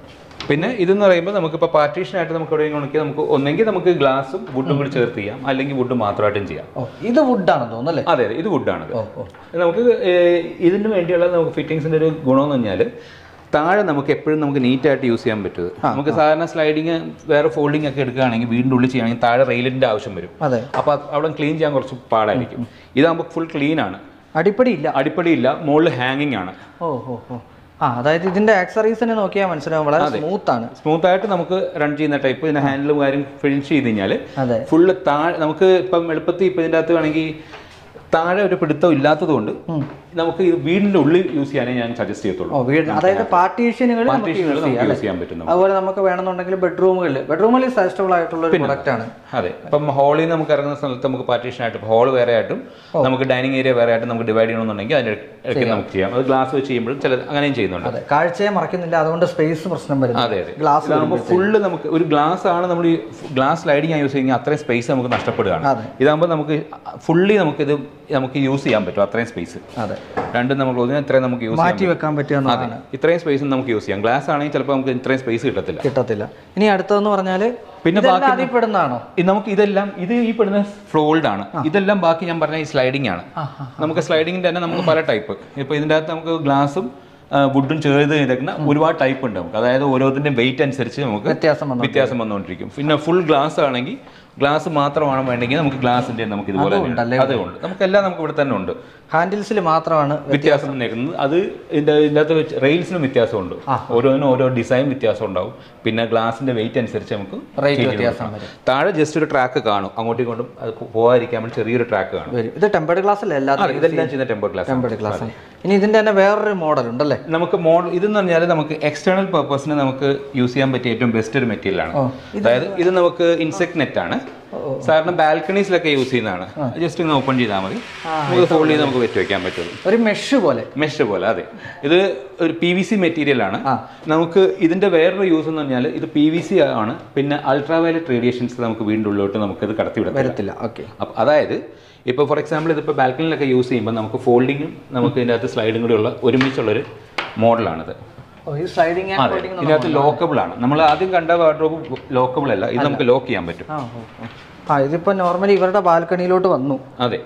പിന്നെ ഇതെന്ന് പറയുമ്പോൾ നമുക്കിപ്പോൾ പാർട്ടീഷനായിട്ട് നമുക്ക് എവിടെയെങ്കിലും ഉണക്കി നമുക്ക് ഒന്നെങ്കിൽ നമുക്ക് ഗ്ലാസും വുഡും കൂടി ചേർത്ത് ചെയ്യാം അല്ലെങ്കിൽ വുഡ് മാത്രമായിട്ടും ചെയ്യാം ഓ ഇത് വുഡാണെന്ന് തോന്നുന്നു അല്ലേ അതെ അതെ ഇത് വുഡാണത് ഓ ഓ നമുക്ക് ഏഹ്, ഇതിന് വേണ്ടിയുള്ള നമുക്ക് ഫിറ്റിങ്സിന്റെ ഒരു ഗുണമെന്ന് പറഞ്ഞാൽ താഴെ നമുക്ക് എപ്പോഴും നമുക്ക് നീറ്റ് ആയിട്ട് യൂസ് ചെയ്യാൻ പറ്റും നമുക്ക് സാധാരണ സ്ലൈഡിങ് വേറെ ഫോൾഡിംഗ് ഒക്കെ എടുക്കുകയാണെങ്കിൽ വീടിൻ്റെ ഉള്ളിൽ ചെയ്യുകയാണെങ്കിൽ താഴെ റെയിലിന്റെ ആവശ്യം വരും അതെ അപ്പോൾ അത് അവിടെ ക്ലീൻ ചെയ്യാൻ കുറച്ച് പാടായിരിക്കും ഇതാകുമ്പോൾ ഫുൾ ക്ലീൻ ആണ് അടിപ്പടി ഇല്ല അടിപ്പടി ഇല്ല മുകളിൽ ഹാങ്ങിങ് ആണ് ഓ ഓ ഓ ആ അതായത് ഇതിന്റെ ആക്സറീസിനെ നോക്കിയാൽ മനസ്സിലാവും വളരെ സ്മൂത്ത് ആണ് സ്മൂത്ത് ആയിട്ട് നമുക്ക് റൺ ചെയ്യുന്ന ടൈപ്പ് ഇതിന്റെ ഹാൻഡിലും കാര്യം ഫിനിഷ് ചെയ്ത് കഴിഞ്ഞാൽ അതെ ഫുള്ള് താഴെ നമുക്ക് ഇപ്പം എളുപ്പത്തിൽ ഇപ്പം ഇതിൻ്റെ അകത്ത് വേണമെങ്കിൽ താഴെ ഒരു പിടുത്തം ഇല്ലാത്തത് കൊണ്ട് നമുക്ക് ഇത് വീടിന്റെ ഉള്ളിൽ യൂസ് ചെയ്യാനേ ഞാൻ സജസ്റ്റ് ചെയ്യത്തുള്ളൂ ഓ വീട് അതായത് പാർട്ടീഷനുകൾ നമുക്ക് പാർട്ടീഷനുകൾ യൂസ് നമുക്ക് ചെയ്യാം യൂസ് ചെയ്യാൻ പറ്റും നമുക്ക്. അതുപോലെ നമുക്ക് വേണമെന്നുണ്ടെങ്കിൽ ബെഡ്റൂമുകളിൽ ബെഡ്റൂമുകളിൽ സജസ്റ്റബിൾ ആയിട്ടുള്ള ഒരു പ്രൊഡക്റ്റ് ആണ് അതെ ഇപ്പം ഹാളിൽ നിന്ന് നമുക്ക് ഇറങ്ങുന്ന സ്ഥലത്ത് നമുക്ക് പാർട്ടീഷൻ ആയിട്ട് ഹാൾ വേറെ ആയിട്ടും നമുക്ക് ഡൈനിങ് ഏരിയ വേറെ ആയിട്ടും നമുക്ക് ഡിവൈഡ് ചെയ്യണമെന്നുണ്ടെങ്കിൽ അതിന്റെ ഇടയ്ക്ക് നമുക്ക് ചെയ്യാം അത് ഗ്ലാസ് വെച്ച് ചെയ്യുമ്പോഴും ചില അങ്ങനെയും ചെയ്യുന്നുണ്ട് അതെ കാഴ്ചയെ മറക്കുന്നില്ല അതുകൊണ്ട് സ്പേസ് പ്രശ്നം വരുന്നു അതെ അതെ ഗ്ലാസ് ഇതാകുമ്പോൾ ഫുള്ള് നമുക്ക് ഒരു ഗ്ലാസ് ആണ് നമ്മൾ ഈ ഗ്ലാസ് സ്ലൈഡിങ് യൂസ് ചെയ്യുന്നത് അത്രയും സ്പേസ് നമുക്ക് നഷ്ടപ്പെടുകയാണ് അതെ. ഇതാകുമ്പോൾ നമുക്ക് ഫുള്ളി നമുക്ക് ഇത് നമുക്ക് യൂസ് ചെയ്യാൻ പറ്റും അത്രയും സ്പേസ് അതെ രണ്ടും നമ്മൾ ഒന്നിനും ഇത്രയും നമുക്ക് യൂസ് ചെയ്യാം മാറ്റി വെക്കാൻ പറ്റുക എന്നുള്ളതാണ് ഇത്രയും സ്പേസ് നമുക്ക് യൂസ് ചെയ്യാം ഗ്ലാസ് ആണെങ്കിൽ ചിലപ്പോൾ നമുക്ക് ഇത്രയും സ്പേസ് കിട്ടത്തില്ല കിട്ടത്തില്ല ഇനി അടുത്തതെന്ന് പറഞ്ഞാല് പിന്നെ ഇതെല്ലാം അതിൽ പെടുന്നതാണോ ഇത് നമുക്ക് ഇതെല്ലാം ഇത് ഈ പെടുന്ന ഫ്ലോൾഡ് ആണ് ഇതെല്ലാം ബാക്കി ഞാൻ പറഞ്ഞ ഈ സ്ലൈഡിംഗ് ആണ് നമുക്ക് സ്ലൈഡിങ്ങിന്റെ തന്നെ നമുക്ക് പല ടൈപ്പ് ഇപ്പൊ ഇതിന്റെ അകത്ത് നമുക്ക് ഗ്ലാസും വുഡും ചേർത്ത് ചെയ്തേക്കുന്ന ഒരുപാട് ടൈപ്പ് ഉണ്ട് നമുക്ക് അതായത് ഓരോന്നിന്റെ വെയിറ്റ് അനുസരിച്ച് നമുക്ക് വ്യത്യാസം വന്നു വ്യത്യാസം വന്നുകൊണ്ടിരിക്കും പിന്നെ ഫുൾ ഗ്ലാസ് ആണെങ്കിൽ ഗ്ലാസ് മാത്രമാണ് വേണ്ടെങ്കിൽ നമുക്ക് ഗ്ലാസിന്റെ നമുക്ക് ഇതുപോലെ തന്നെ ഉണ്ടല്ലേ? അതുകൊണ്ട് നമുക്കെല്ലാം നമുക്ക് ഇവിടെ തന്നെ ഉണ്ട് ഹാൻഡിൽസിൽ മാത്രമാണ് വ്യത്യാസം വന്നേക്കുന്നത് അത് ഇതിന്റെ ഇതിന്റെ അകത്ത് വെച്ച് റെയിൽസിനും വ്യത്യാസമുണ്ട് ഓരോന്നിനും ഓരോ ഡിസൈൻ വ്യത്യാസം ഉണ്ടാവും പിന്നെ ഗ്ലാസിന്റെ വെയിറ്റ് അനുസരിച്ച് നമുക്ക് റേറ്റ് change ചെയ്ത് വ്യത്യാസം കൊടുക്കാം. വരും താഴെ ജസ്റ്റ് ഒരു ട്രാക്ക് കാണും അങ്ങോട്ടും ഇങ്ങോട്ടും അത് പോകാതിരിക്കാൻ വേണ്ടി ചെറിയൊരു ട്രാക്ക് കാണും വരും ഇത് ടെമ്പേർഡ് ഗ്ലാസ് അല്ലേ അതെ എല്ലാത്തിനും ഇതെല്ലാം ചെയ്യുന്ന ടെമ്പർ ഗ്ലാസ് ടെമ്പേർഡ് ഗ്ലാസ് ഇനി ഇതിന്റെ തന്നെ വേറൊരു മോഡൽ ഉണ്ടല്ലേ നമുക്ക് മോഡൽ ഇതെന്ന് പറഞ്ഞാൽ നമുക്ക് എക്സ്റ്റേണൽ പർപ്പസിന് നമുക്ക് യൂസ് ചെയ്യാൻ പറ്റിയ ഏറ്റവും ബെസ്റ്റ് ഒരു മെറ്റീരിയൽ ആണ് ഓ, അതായത് ഇത് നമുക്ക് ഇൻസെക്ട് നെറ്റ് ആണ് സാറിന് ബാൽക്കണീസിലൊക്കെ യൂസ് ചെയ്യുന്നതാണ് ജസ്റ്റ് ഒന്ന് ഓപ്പൺ ചെയ്താൽ മതി നമുക്ക് ഫോൾഡ് ചെയ്ത് നമുക്ക് വെച്ച് വെക്കാൻ പറ്റും ഒരു മെഷ് പോലെ മെഷ് പോലെ അതെ ഇത് ഒരു പി വി സി മെറ്റീരിയൽ ആണ് നമുക്ക് ഇതിന്റെ വേറൊരു യൂസ് എന്ന് പറഞ്ഞാൽ ഇത് പി വി സി ആണ് പിന്നെ അൾട്രാവയലറ്റ് റേഡിയേഷൻസ് നമുക്ക് വീണ്ടും ഉള്ളിലോട്ട് നമുക്ക് ഇത് കടത്തിവിടാം വരത്തില്ല ഓക്കെ അപ്പൊ അതായത് ഇപ്പോൾ ഫോർ എക്സാമ്പിൾ ഇതിപ്പോൾ ബാൽക്കണിലൊക്കെ യൂസ് ചെയ്യുമ്പോൾ നമുക്ക് ഫോൾഡിങ്ങും നമുക്ക് ഇതിൻ്റെ അകത്ത് സ്ലൈഡും കൂടി ഉള്ള ഒരുമിച്ചുള്ളൊരു മോഡലാണിത് ഓ ഈ സ്ലൈഡിങ് ആൻഡ് അതെ ഫോൾഡിംഗ് ഇതിനകത്ത് ലോക്കബിൾ ആണ് നമ്മൾ ആദ്യം കണ്ട വാർഡ്രോബ് ലോക്കബിൾ അല്ല ഇത് നമുക്ക് ലോക്ക് ചെയ്യാൻ പറ്റും ആ ഓ, ഓ. ആ ഇതിപ്പോ നോർമലി ഇവരുടെ ബാൽക്കണിയിലോട്ട് വന്നു അതെ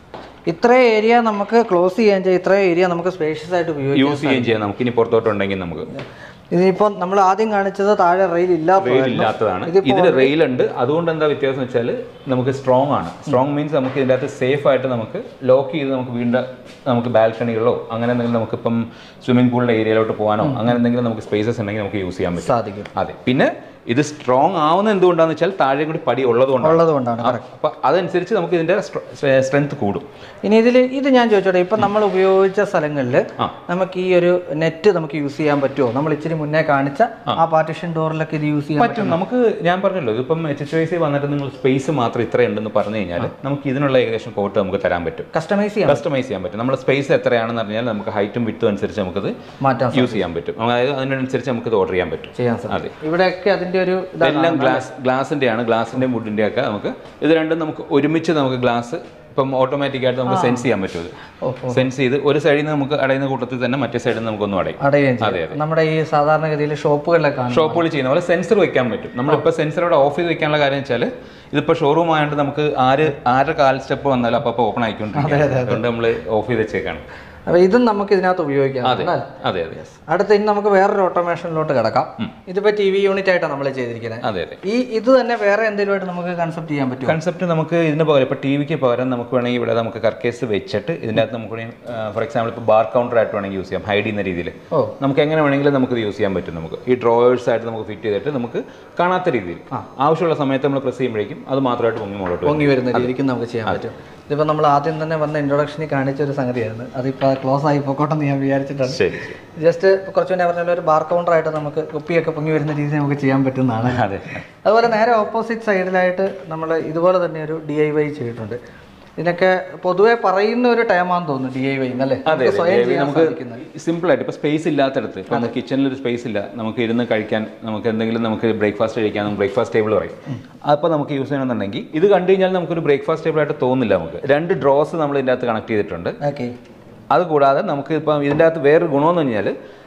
ഇത്ര ഏരിയ നമുക്ക് ക്ലോസ് ചെയ്യാൻ ചെയ്യാം ഇത്ര ഏരിയ നമുക്ക് സ്പേഷ്യസ് ആയിട്ട് ഉപയോഗിക്കാം യൂസ് ചെയ്യുകയും ചെയ്യാം നമുക്ക് ഇനി പുറത്തോട്ടുണ്ടെങ്കിൽ നമുക്ക് ഇതിപ്പോ നമ്മൾ ആദ്യം കാണിച്ചത് താഴെ റെയിൽ ഇല്ലാത്ത റെയിൽ ഇല്ലാത്തതാണ് ഇതിന് റെയിൽ ഉണ്ട് അതുകൊണ്ട് എന്താ വ്യത്യാസം വെച്ചാൽ നമുക്ക് സ്ട്രോങ് ആണ് സ്ട്രോങ് മീൻസ് നമുക്ക് ഇതിൻ്റെ അകത്ത് സേഫ് ആയിട്ട് നമുക്ക് ലോക്ക് ചെയ്ത് നമുക്ക് വീണ്ടും നമുക്ക് ബാൽക്കണികളോ അങ്ങനെ എന്തെങ്കിലും നമുക്ക് ഇപ്പം സ്വിമ്മിംഗ് പൂളിൻ്റെ ഏരിയയിലോട്ട് പോകാനോ അങ്ങനെ എന്തെങ്കിലും നമുക്ക് സ്പേസസ് ഉണ്ടെങ്കിൽ നമുക്ക് യൂസ് ചെയ്യാൻ പറ്റും സാധിക്കും അതെ പിന്നെ ഇത് സ്ട്രോങ് ആവുന്ന എന്തുകൊണ്ടാന്ന് വെച്ചാൽ താഴെ കൂടി പടി ഉള്ളതുകൊണ്ടാണ് ഉള്ളത് കൊണ്ടാണ് അപ്പൊ അതനുസരിച്ച് നമുക്ക് ഇതിന്റെ സ്ട്രെങ്ത് കൂടും ഇനി ഇതിൽ ഇത് ഞാൻ ചോദിച്ചോട്ടെ ഇപ്പൊ നമ്മൾ ഉപയോഗിച്ച സ്ഥലങ്ങളിൽ ആ. നമുക്ക് ഈ ഒരു നെറ്റ് നമുക്ക് യൂസ് ചെയ്യാൻ പറ്റുമോ നമ്മൾ ഇച്ചിരി മുന്നേ കാണിച്ച ആ പാർട്ടിഷൻ ഡോറിലൊക്കെ ഇത് യൂസ് ചെയ്യാൻ പറ്റും നമുക്ക് ഞാൻ പറഞ്ഞല്ലോ ഇതിപ്പം എച്ച് എച്ച് വൈ സി വന്നിട്ട് നിങ്ങൾ സ്പേസ് മാത്രം ഇത്ര ഉണ്ടെന്ന് പറഞ്ഞു കഴിഞ്ഞാൽ നമുക്ക് ഇതിനുള്ള ഏകദേശം കോട്ട് നമുക്ക് തരാൻ പറ്റും കസ്റ്റമൈസ് ചെയ്യാൻ കസ്റ്റമൈസ് ചെയ്യാൻ പറ്റും നമ്മുടെ സ്പേസ് എത്രയാണെന്ന് അറിഞ്ഞാൽ നമുക്ക് ഹൈറ്റും വിട്ടും അനുസരിച്ച് നമുക്കത് മാറ്റാൻ യൂസ് ചെയ്യാൻ പറ്റും അതായത് അതിനനുസരിച്ച് നമുക്കത് ഓർഡർ ചെയ്യാൻ പറ്റും ചെയ്യാൻ സാധിക്കും ഇവിടെയൊക്കെ അതിന്റെ ഒരു ഇതാണ് എല്ലാം ഗ്ലാസ് ഗ്ലാസിന്റെ ആണ് ഗ്ലാസിന്റെയും വുഡിന്റെ ഒക്കെ നമുക്ക് ഇത് രണ്ടും നമുക്ക് ഒരുമിച്ച് നമുക്ക് ഗ്ലാസ് ഇപ്പം ഓട്ടോമാറ്റിക് ആയിട്ട് നമുക്ക് സെൻസ് ചെയ്യാൻ പറ്റും ഇത് ഓ, സെൻസ് ചെയ്ത് ഒരു സൈഡിൽ നിന്ന് നമുക്ക് അടയുന്ന കൂട്ടത്തിൽ തന്നെ മറ്റേ സൈഡിൽ നിന്ന് നമുക്കൊന്നും അടയും അടയുകയും അതെ, ചെയ്യും നമ്മുടെ ഈ സാധാരണഗതിയിൽ ഷോപ്പുകളിലൊക്കെ കാണും ഷോപ്പുകൾ ചെയ്യുന്ന പോലെ സെൻസർ വെക്കാൻ പറ്റും നമ്മളിപ്പോൾ സെൻസർ ഇവിടെ ഓഫ് ചെയ്ത് വെക്കാനുള്ള കാര്യം വെച്ചാൽ ഇതിപ്പോൾ ഷോറൂം ആയതുകൊണ്ട് നമുക്ക് ആര് ആരുടെ കാൽ സ്റ്റെപ്പ് വന്നാലും അപ്പോൾ ഓപ്പൺ ആയിക്കൊണ്ടിരിക്കും അതുകൊണ്ട് നമ്മൾ ഓഫ് ചെയ്ത് വെച്ചേക്കാണ് അപ്പൊ ഇതും നമുക്ക് ഇതിനകത്ത് ഉപയോഗിക്കാം അതെ അല്ലേ? അതെ അതെ അടുത്ത ഇനി നമുക്ക് വേറൊരു ഓട്ടോമേഷനിലോട്ട് കിടക്കാം ഇതിപ്പോ ടി വി യൂണിറ്റ് ആയിട്ടാണ് നമ്മൾ ചെയ്തിരിക്കുന്നത് അതെ അതെ ഈ ഇത് തന്നെ വേറെ എന്തെങ്കിലുമായിട്ട് നമുക്ക് കൺസെപ്റ്റ് ചെയ്യാൻ പറ്റുമോ കൺസെപ്റ്റ് നമുക്ക് ഇതിന് പകരം ഇപ്പോൾ ടി വിക്ക് പകരം നമുക്ക് വേണമെങ്കിൽ ഇവിടെ നമുക്ക് കർക്കേസ് വെച്ചിട്ട് ഇതിൻ്റെ അകത്ത് നമുക്ക് ഫോർ എക്സാമ്പിൾ ഇപ്പോൾ ബാർ കൗണ്ടർ ആയിട്ട് വേണമെങ്കിൽ യൂസ് ചെയ്യാം ഹൈഡ് ചെയ്യുന്ന രീതിയിൽ ഓ. നമുക്ക് എങ്ങനെ വേണമെങ്കിലും നമുക്ക് യൂസ് ചെയ്യാൻ പറ്റും നമുക്ക് ഈ ഡ്രോവേഴ്സ് ആയിട്ട് നമുക്ക് ഫിറ്റ് ചെയ്തിട്ട് നമുക്ക് കാണാത്ത രീതിയിൽ ആവശ്യമുള്ള സമയത്ത് നമ്മൾ പ്രസ് ചെയ്യുമ്പോഴേക്കും അത് മാത്രമായിട്ട് പൊങ്ങി മുകളോട്ട് വരും. പൊങ്ങി വരുന്ന രീതിക്ക് നമുക്ക് ചെയ്യാൻ പറ്റും ഇതിപ്പോൾ നമ്മൾ ആദ്യം തന്നെ വന്ന ഇൻട്രൊഡക്ഷനിൽ കാണിച്ച ഒരു സംഗതിയായിരുന്നു അതിപ്പോൾ ക്ലോസ് ആയി പൊക്കോട്ടെന്ന് ഞാൻ വിചാരിച്ചിട്ടാണ് ശരി ശരി ജസ്റ്റ് കുറച്ച് മുന്നേ പറഞ്ഞ പോലെ ഒരു ബാർ കൗണ്ടർ ആയിട്ട് നമുക്ക് കുപ്പിയൊക്കെ പൊങ്ങി വരുന്ന രീതി നമുക്ക് ചെയ്യാൻ പറ്റുന്നതാണ് അതെ അതുപോലെ നേരെ ഓപ്പോസിറ്റ് സൈഡിലായിട്ട് നമ്മൾ ഇതുപോലെ തന്നെ ഒരു ഡി ഐ വൈ ചെയ്തിട്ടുണ്ട് ഇതിനൊക്കെ പൊതുവെ പറയുന്ന ഒരു ടൈമാന്ന് തോന്നുന്നു ഡി ഐ വൈ അല്ലേ അതെ നമുക്ക് സ്വയം അതെ ചെയ്യാൻ നമുക്ക് സാധിക്കുന്നത് സിമ്പിൾ ആയിട്ട് ഇപ്പോൾ സ്പേസ് ഇല്ലാത്തടത്ത് ഇപ്പോൾ നമുക്ക് കിച്ചണിൽ ഒരു സ്പേസ് ഇല്ല നമുക്ക് ഇരുന്ന് കഴിക്കാൻ നമുക്ക് എന്തെങ്കിലും നമുക്ക് ബ്രേക്ക്ഫാസ്റ്റ് കഴിക്കാൻ നമുക്ക് ബ്രേക്ക്ഫാസ്റ്റ് ടേബിൾ പറയും അപ്പോൾ നമുക്ക് യൂസ് ചെയ്യണമെന്നുണ്ടെങ്കിൽ ഇത് കണ്ടു കഴിഞ്ഞാൽ നമുക്കൊരു ബ്രേക്ക്ഫാസ്റ്റ് ടേബിൾ ആയിട്ട് തോന്നില്ല നമുക്ക് രണ്ട് ഡ്രോസ് നമ്മൾ ഇതിൻ്റെ അകത്ത് കണക്ട് ചെയ്തിട്ടുണ്ട് ഓക്കെ അത് കൂടാതെ നമുക്ക് ഇപ്പം ഇതിൻ്റെ അകത്ത് വേറൊരു ഗുണമെന്ന് പറഞ്ഞാൽ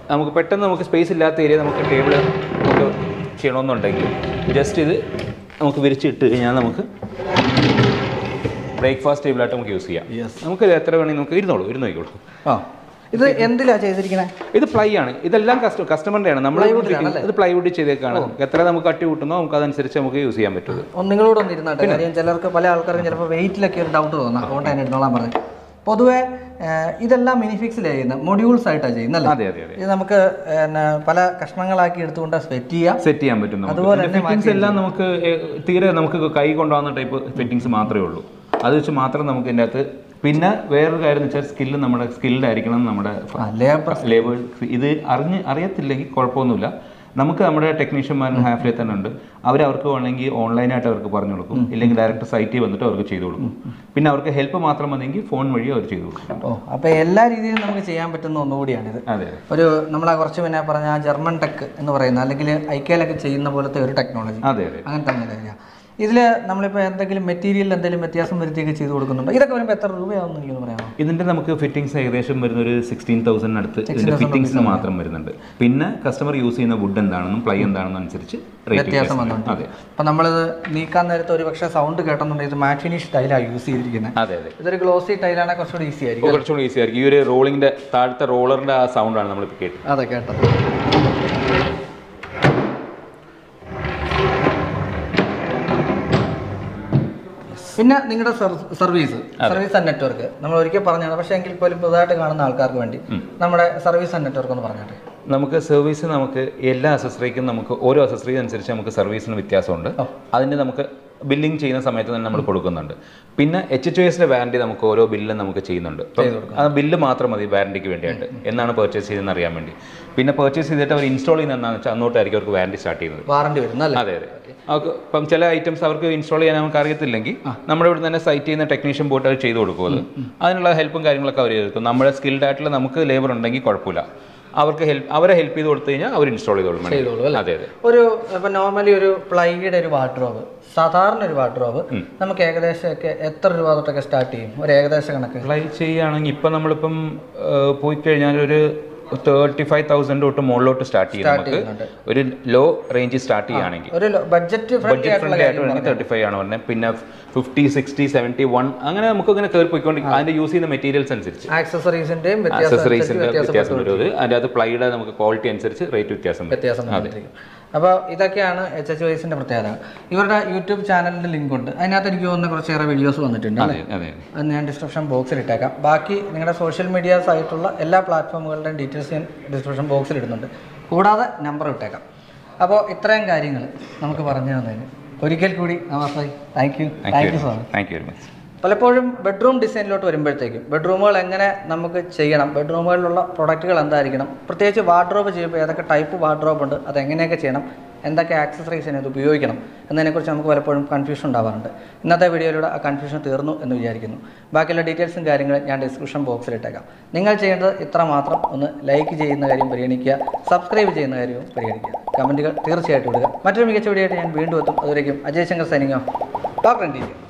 നമുക്ക് പെട്ടെന്ന് നമുക്ക് സ്പേസ് ഇല്ലാത്ത ഏരിയ നമുക്ക് ടേബിൾ നമുക്ക് ചെയ്യണമെന്നുണ്ടെങ്കിൽ ജസ്റ്റ് ഇത് നമുക്ക് വിരിച്ചിട്ട് കഴിഞ്ഞാൽ നമുക്ക് ബ്രേക്ക്ഫാസ്റ്റ് ടേബിളായിട്ട് നമുക്ക് യൂസ് ചെയ്യാം നമുക്ക് ഇത് എത്ര വേണമെങ്കിൽ നമുക്ക് ഇരുന്നോളൂ ഇരുന്ന് നോക്കിക്കോളൂ ആ ഇത് എന്തിലാ ചെയ്തിരിക്കുന്നത് ഇത് പ്ലൈ ആണ് ഇതെല്ലാം കസ്റ്റ കസ്റ്റമറിൻ്റെ ആണ് നമ്മൾ ഇത് പ്ലൈവുഡ് ചെയ്തേക്കാണ് എത്ര നമുക്ക് കട്ടി കൂട്ടുന്നോ നമുക്ക് അതനുസരിച്ച് നമുക്ക് യൂസ് ചെയ്യാൻ പറ്റും ഇത്. ഒന്ന് നിങ്ങളോട് ഒന്ന് ഇരുന്നാട്ടെ കാര്യം ചിലർക്ക് പല ആൾക്കാർക്കും ചിലപ്പോൾ വെയിറ്റിലൊക്കെ ഒരു ഡൗട്ട് തോന്നാം അതുകൊണ്ട് തന്നെ ഇരുന്നോളാൻ പറഞ്ഞു പൊതുവെ ഏഹ്, ഇതെല്ലാം മിനിഫിക്സിലാണ് ചെയ്യുന്നത് മൊഡ്യൂൾസ് ആയിട്ടാണ് ചെയ്യുന്നത് അതെ അതെ അതെ ഇത് നമുക്ക് പിന്നെ പല കഷ്ണങ്ങളാക്കി എടുത്തുകൊണ്ട് സെറ്റ് ചെയ്യാം സെറ്റ് ചെയ്യാൻ പറ്റും അതുപോലെ തന്നെ ഫിറ്റിംഗ്സ് എല്ലാം നമുക്ക് ഏ- തീരെ നമുക്ക് കൈ കൊണ്ടുപോകുന്ന ടൈപ്പ് ഫിറ്റിംഗ്സ് മാത്രമേ ഉള്ളൂ അത് വെച്ച് മാത്രം നമുക്ക് ഇതിൻ്റെ അകത്ത് പിന്നെ വേറൊരു കാര്യം എന്ന് വെച്ചാൽ സ്കില്ല് നമ്മുടെ സ്കിൽഡ് ആയിരിക്കണം നമ്മുടെ ലേബർ ലേബർ ഇത് അറിഞ്ഞ് അറിയത്തില്ലെങ്കിൽ കുഴപ്പമൊന്നുമില്ല നമുക്ക് നമ്മുടെ ടെക്നീഷ്യന്മാരും ഹാഫിലെ തന്നെ ഉണ്ട് അവർ അവർക്ക് വേണമെങ്കിൽ ഓൺലൈനായിട്ട് അവർക്ക് പറഞ്ഞു കൊടുക്കും ഇല്ലെങ്കിൽ ഡയറക്റ്റ് സൈറ്റിൽ വന്നിട്ട് അവർക്ക് ചെയ്തു കൊടുക്കും പിന്നെ അവർക്ക് ഹെൽപ്പ് മാത്രം മതിയെങ്കിൽ ഫോൺ വഴി അവർ ചെയ്തു കൊടുക്കും ഓ അപ്പോൾ എല്ലാ രീതിയിലും നമുക്ക് ചെയ്യാൻ പറ്റുന്ന ഒന്നുകൂടിയാണിത് അതെ ഒരു നമ്മളെ കുറച്ച് പിന്നെ പറഞ്ഞ ആ ജർമ്മൻ ടെക് എന്ന് പറയുന്ന അല്ലെങ്കിൽ ഐക്കയിലൊക്കെ ചെയ്യുന്ന പോലത്തെ ഒരു ടെക്നോളജി അതെ അതെ അങ്ങനെ തന്നെ ഇതിൽ നമ്മളിപ്പോൾ എന്തെങ്കിലും മെറ്റീരിയലിൽ എന്തെങ്കിലും വ്യത്യാസം വരുത്തിയൊക്കെ ചെയ്ത് കൊടുക്കുന്നുണ്ടോ ഇതൊക്കെ വരുമ്പോൾ എത്ര രൂപയാവും എനിക്കൊന്ന് പറയാമോ ഇതിന്റെ നമുക്ക് ഫിറ്റിംഗ്സ് ഏകദേശം വരുന്ന ഒരു സിക്സ്റ്റീൻ തൗസൻഡ് അടുത്ത് ഇതിന്റെ ഫിറ്റിംഗ്സിന് മാത്രം വരുന്നുണ്ട് പിന്നെ കസ്റ്റമർ യൂസ് ചെയ്യുന്ന വുഡ് എന്താണെന്നും പ്ലൈ എന്താണെന്നും അനുസരിച്ച് റേറ്റ് വ്യത്യാസം വന്നുണ്ട് അതെ അപ്പം നമ്മളിത് നീക്കാൻ നേരത്തെ ഒരു പക്ഷേ സൗണ്ട് കേട്ടെന്നുണ്ടെങ്കിൽ ഇത് മാറ്റ് ഫിനിഷ് ടൈലാണ് യൂസ് ചെയ്തിരിക്കുന്നത് അതെ അതെ ഇതൊരു ഗ്ലോസി ടൈലാണെങ്കിൽ കുറച്ചുകൂടി ഈസി ആയിരിക്കും കുറച്ചുകൂടി ഈസി ആയിരിക്കും ഈ ഒരു റോളിംഗിന്റെ താഴത്തെ റോളറിന്റെ ആ സൗണ്ടാണ് നമ്മളിപ്പോൾ കേട്ടത് അതെ കേട്ടത് പിന്നെ നിങ്ങളുടെ സർവീസ് സർവീസ് ആൻഡ് നെറ്റ്വർക്ക് നമ്മൾ ഒരിക്കൽ പറഞ്ഞതാണ് പക്ഷേ എങ്കിൽ പോലും പുതുതായിട്ട് കാണുന്ന ആൾക്കാർക്ക് വേണ്ടി നമ്മുടെ സർവീസ് ആൻഡ് നെറ്റ്വർക്ക് ഒന്ന് പറഞ്ഞാട്ടെ നമുക്ക് സർവീസ് നമുക്ക് എല്ലാ അസസറിക്കും നമുക്ക് ഓരോ അസസറി അനുസരിച്ച് നമുക്ക് സർവീസിന് വ്യത്യാസമുണ്ട് അതിന് നമുക്ക് ബില്ലിംഗ് ചെയ്യുന്ന സമയത്ത് തന്നെ നമ്മൾ കൊടുക്കുന്നുണ്ട് പിന്നെ എച്ച് ടു എസിന്റെ വാറണ്ടി നമുക്ക് ഓരോ ബില്ലും നമുക്ക് ചെയ്യുന്നുണ്ട് അപ്പം ആ ബില്ല് മാത്രം മതി വാറണ്ടിക്ക് വേണ്ടിയിട്ട് എന്നാണ് പർച്ചേസ് ചെയ്തതെന്ന് അറിയാൻ വേണ്ടി പിന്നെ പർച്ചേസ് ചെയ്തിട്ട് അവർ ഇൻസ്റ്റാൾ ചെയ്യുന്ന എന്താണെന്ന് വെച്ചാൽ അന്നോട്ടായിരിക്കും അവർക്ക് വാറണ്ടി സ്റ്റാർട്ട് ചെയ്യുന്നത് വാറണ്ടി വരുന്ന അല്ലേ അതെ അതെ അവർക്ക് ഇപ്പം ചില ഐറ്റംസ് അവർക്ക് ഇൻസ്റ്റാൾ ചെയ്യാൻ നമുക്ക് അറിയത്തില്ലെങ്കിൽ നമ്മുടെ ഇവിടെ തന്നെ സൈറ്റ് ചെയ്യുന്ന ടെക്നീഷ്യൻ പോയിട്ട് അത് ചെയ്തു കൊടുക്കും അത് അതിനുള്ള ഹെൽപ്പും കാര്യങ്ങളൊക്കെ അവർ ചെയ്തു നമ്മുടെ സ്കിൽഡ് ആയിട്ടുള്ള നമുക്ക് ലേബർ ഉണ്ടെങ്കിൽ കുഴപ്പമില്ല അവർക്ക് ഹെൽപ്പ് അവരെ ഹെൽപ്പ് ചെയ്ത് കൊടുത്തു കഴിഞ്ഞാൽ അവർ ഇൻസ്റ്റാൾ ചെയ്തോളും വേണമെങ്കിൽ. അതെ അതെ ഒരു ഇപ്പം നോർമലി ഒരു പ്ലൈയുടെ ഒരു വാർഡ്രോബ് സാധാരണ ഒരു വാർഡ്രോബ് നമുക്ക് ഏകദേശം ഒക്കെ എത്ര രൂപ തൊട്ടൊക്കെ സ്റ്റാർട്ട് ചെയ്യും ഒരു ഏകദേശ കണക്ക് അപ്ലൈ ചെയ്യുകയാണെങ്കിൽ ഇപ്പം നമ്മളിപ്പം ആ, പോയി കഴിഞ്ഞാൽ ഒരു തേർട്ടി ഫൈവ് തൗസൻഡ് തൊട്ട് മുകളിലോട്ട് സ്റ്റാർട്ട് ചെയ്യും നമുക്ക് ഒരു ലോ റേഞ്ച് സ്റ്റാർട്ട് ചെയ്യുകയാണെങ്കിൽ ഒരു ബഡ്ജറ്റ് ഫ്രണ്ട്ലി ബഡ്ജറ്റ് ആയിട്ടുള്ള ഫ്രണ്ട്ലി ആയിട്ട് വേണമെങ്കിൽ തേർട്ടി ഫൈവ് ആണ് പറഞ്ഞത് പിന്നെ ഫിഫ്റ്റി സിക്സ്റ്റി സെവൻറ്റി വൺ അങ്ങനെ നമുക്ക് ഇങ്ങനെ കയറി പോയിക്കൊണ്ടിരിക്കും അതിന്റെ യൂസ് ചെയ്യുന്ന മെറ്റീരിയൽസ് അനുസരിച്ച് ആക്സസറീസിന്റെയും വ്യത്യാസം അക്സസറീസിന്റെ വ്യത്യാസം വരും അത് അതിൻ്റെ അത് പ്ലൈയുടെ നമുക്ക് ക്വാളിറ്റി അനുസരിച്ച് റേറ്റ് വ്യത്യാസം വരും വ്യത്യാസം വന്നിരിക്കും അപ്പോൾ ഇതൊക്കെയാണ് എച്ച് എച്ച് വൈസിന്റെ പ്രത്യേകത ഇവരുടെ യൂട്യൂബ് ചാനലിന്റെ ലിങ്ക് ഉണ്ട് അതിനകത്ത് എനിക്ക് തോന്നുന്ന കുറച്ചേറെ വീഡിയോസ് വന്നിട്ടുണ്ട് അതെ അതെ അത് ഞാൻ ഡിസ്ക്രിപ്ഷൻ ബോക്സിൽ ഇട്ടേക്കാം ബാക്കി നിങ്ങളുടെ സോഷ്യൽ മീഡിയാസ് ആയിട്ടുള്ള എല്ലാ പ്ലാറ്റ്ഫോമുകളുടെയും ഡീറ്റെയിൽസ് ഞാൻ ഡിസ്ക്രിപ്ഷൻ ബോക്സിൽ ഇടുന്നുണ്ട് കൂടാതെ നമ്പർ ഇട്ടേക്കാം അപ്പോൾ ഇത്രയും കാര്യങ്ങൾ നമുക്ക് പറഞ്ഞു തന്നതിന് ഒരിക്കൽ കൂടി നമസ്തേ thank you thank you so much thank you very much പലപ്പോഴും ബെഡ്റൂം ഡിസൈനിലോട്ട് വരുമ്പോഴത്തേക്കും ബെഡ്റൂമുകൾ എങ്ങനെ നമുക്ക് ചെയ്യണം ബെഡ്റൂമുകളിലുള്ള പ്രൊഡക്റ്റുകൾ എന്തായിരിക്കണം പ്രത്യേകിച്ച് വാർഡ്രോബ് ചെയ്യുമ്പോൾ ഏതൊക്കെ ടൈപ്പ് വാർഡ്രോബ് ഉണ്ട് അത് എങ്ങനെയൊക്കെ ചെയ്യണം എന്തൊക്കെ ആക്സസറീസ് അതിനകത്ത് ഉപയോഗിക്കണം എന്നതിനെക്കുറിച്ച് നമുക്ക് പലപ്പോഴും കൺഫ്യൂഷൻ ഉണ്ടാവാറുണ്ട് ഇന്നത്തെ വീഡിയോയിലൂടെ ആ കൺഫ്യൂഷൻ തീർന്നു എന്ന് വിചാരിക്കുന്നു ബാക്കിയുള്ള ഡീറ്റെയിൽസും കാര്യങ്ങളും ഞാൻ ഡിസ്ക്രിപ്ഷൻ ബോക്സിൽ ഇട്ടേക്കാം നിങ്ങൾ ചെയ്യേണ്ടത് ഇത്ര മാത്രം ഒന്ന് ലൈക്ക് ചെയ്യുന്ന കാര്യം പരിഗണിക്കുക സബ്സ്ക്രൈബ് ചെയ്യുന്ന കാര്യവും പരിഗണിക്കുക കമൻറ്റുകൾ തീർച്ചയായിട്ടും ഇടുക മറ്റൊരു മികച്ച വീഡിയോ ആയിട്ട് ഞാൻ വീണ്ടും എത്തും അതുവരേക്കും അജയ് ശങ്കർ സൈനിങ്ങോ ഡോക്ടർ ഇന്ത്യ